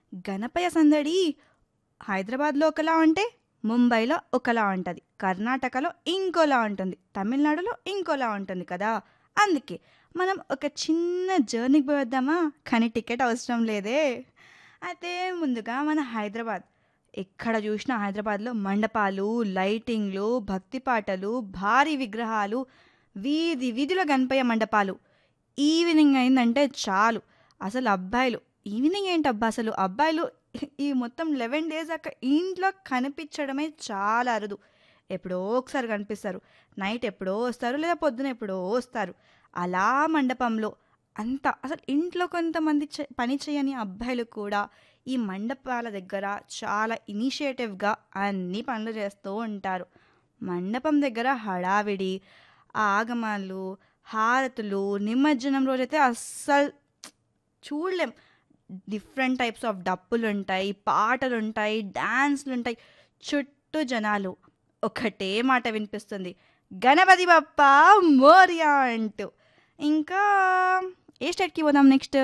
గణపయ్య సందడి హైదరాబాద్లో ఒకలా ఉంటే ముంబైలో ఒకలా ఉంటుంది కర్ణాటకలో ఇంకోలా ఉంటుంది తమిళనాడులో ఇంకోలా ఉంటుంది కదా అందుకే మనం ఒక చిన్న జర్నీకి పోయేద్దామా కానీ టికెట్ అవసరం లేదే అయితే ముందుగా మన హైదరాబాద్ ఎక్కడ చూసినా హైదరాబాద్లో మండపాలు లైటింగ్లు భక్తి పాటలు భారీ విగ్రహాలు వీధి వీధిలో గణపయ్య మండపాలు ఈవినింగ్ అయిందంటే చాలు అసలు అబ్బాయిలు ఈవినింగ్ ఏంటి అబ్బా అసలు అబ్బాయిలు ఈ మొత్తం లెవెన్ డేస్ అక్కడ ఇంట్లో కనిపించడమే చాలా అరుదు ఎప్పుడో ఒకసారి కనిపిస్తారు నైట్ ఎప్పుడో వస్తారు లేదా పొద్దున ఎప్పుడో వస్తారు అలా మండపంలో అంత అసలు ఇంట్లో కొంతమంది చే- పని చేయని అబ్బాయిలు కూడా ఈ మండపాల దగ్గర చాలా ఇనిషియేటివ్గా అన్ని పనులు చేస్తూ ఉంటారు మండపం దగ్గర హడావిడి ఆగమాలు హారతులు నిమజ్జనం రోజైతే అస్సలు చూడలేం డిఫరెంట్ టైప్స్ ఆఫ్ డప్పులు ఉంటాయి పాటలు ఉంటాయి డాన్స్లు ఉంటాయి చుట్టూ జనాలు ఒకటే మాట వినిపిస్తుంది గణపతి బప్ప మోరియా అంటూ ఇంకా ఏ స్టేట్కి పోదాం నెక్స్ట్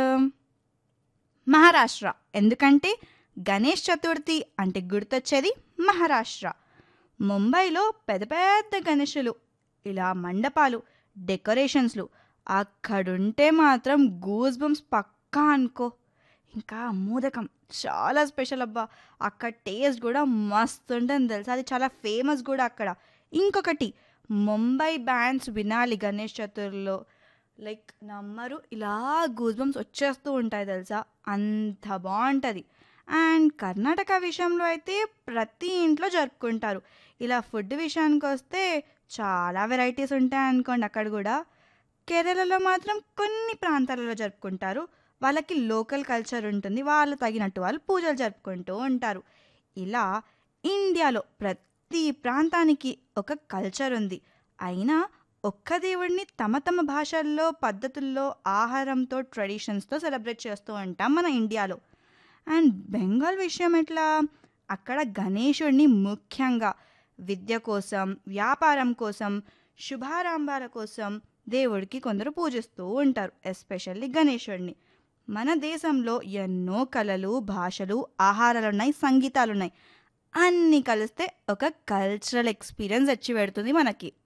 మహారాష్ట్ర ఎందుకంటే గణేష్ చతుర్థి అంటే గుర్తొచ్చేది మహారాష్ట్ర ముంబైలో పెద్ద పెద్ద గణేషులు ఇలా మండపాలు డెకరేషన్స్లు అక్కడుంటే మాత్రం గూస్ బంప్స్ పక్కా అనుకో ఇంకా మోదకం చాలా స్పెషల్ అబ్బా అక్కడ టేస్ట్ కూడా మస్తు ఉంటుంది తెలుసా అది చాలా ఫేమస్ కూడా అక్కడ ఇంకొకటి ముంబై బ్యాండ్స్ వినాలి గణేష్ చతుర్థిలో లైక్ నమ్మరు ఇలా గూస్ బంప్స్ వచ్చేస్తూ ఉంటాయి తెలుసా అంత బాగుంటుంది అండ్ కర్ణాటక విషయంలో అయితే ప్రతి ఇంట్లో జరుపుకుంటారు ఇలా ఫుడ్ విషయానికి వస్తే చాలా వెరైటీస్ ఉంటాయి అనుకోండి అక్కడ కూడా కేరళలో మాత్రం కొన్ని ప్రాంతాలలో జరుపుకుంటారు వాళ్ళకి లోకల్ కల్చర్ ఉంటుంది వాళ్ళు తగినట్టు వాళ్ళు పూజలు జరుపుకుంటూ ఉంటారు ఇలా ఇండియాలో ప్రతి ప్రాంతానికి ఒక కల్చర్ ఉంది అయినా ఒక్క దేవుడిని తమ తమ భాషల్లో పద్ధతుల్లో ఆహారంతో ట్రెడిషన్స్తో సెలబ్రేట్ చేస్తూ ఉంటాం మన ఇండియాలో అండ్ బెంగాల్ విషయం ఎట్లా అక్కడ గణేశుడిని ముఖ్యంగా విద్య కోసం వ్యాపారం కోసం శుభారంభాల కోసం దేవుడికి కొందరు పూజిస్తూ ఉంటారు ఎస్పెషల్లీ గణేశుడిని మన దేశంలో ఎన్నో కళలు భాషలు ఆహారాలు ఉన్నాయి సంగీతాలు ఉన్నాయి అన్నీ కలిస్తే ఒక కల్చరల్ ఎక్స్పీరియన్స్ వచ్చి పెడుతుంది మనకి